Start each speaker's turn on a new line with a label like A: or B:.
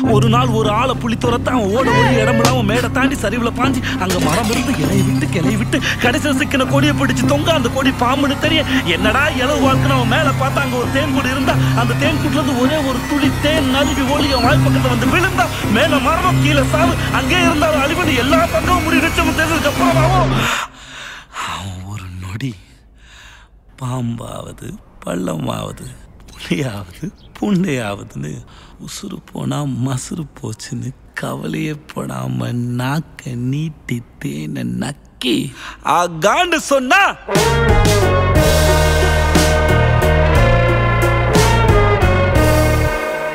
A: ஒரு நாள் ஒரு ஆளை புளி துரத்த அவன் ஓட ஓடி இடம் விடாம மேடை தாண்டி சரிவுல பாஞ்சு அங்க மரம் இருந்து இலையை விட்டு கிளைய விட்டு கடைசியில் சிக்கின கொடியை பிடிச்சு தொங்க அந்த கொடி பாம்புன்னு தெரிய என்னடா இளவு வாழ்க்கை அவன் மேல பார்த்தா அங்க ஒரு தேன் கூடு இருந்தா அந்த தேன் கூட்டுல இருந்து ஒரே ஒரு துளி தேன் நழுவி ஓடி அவன் வாய்ப்பக்கத்துல வந்து விழுந்தா மேல மரணம் கீழே சாவு அங்கே இருந்தாலும் அழிவனு எல்லா பக்கமும் முடி நிச்சயம் தெரிஞ்சதுக்கு அப்புறமாவும் அவன் ஒரு நொடி பாம்பாவது பள்ளமாவது புலியாவது புண்டையாவதுன்னு உசுறு போனா மசுறு போச்சுன்னு கவலையே படாம நாக்க நீட்டி தேனை நக்கி ஆகாண்டு சொன்னா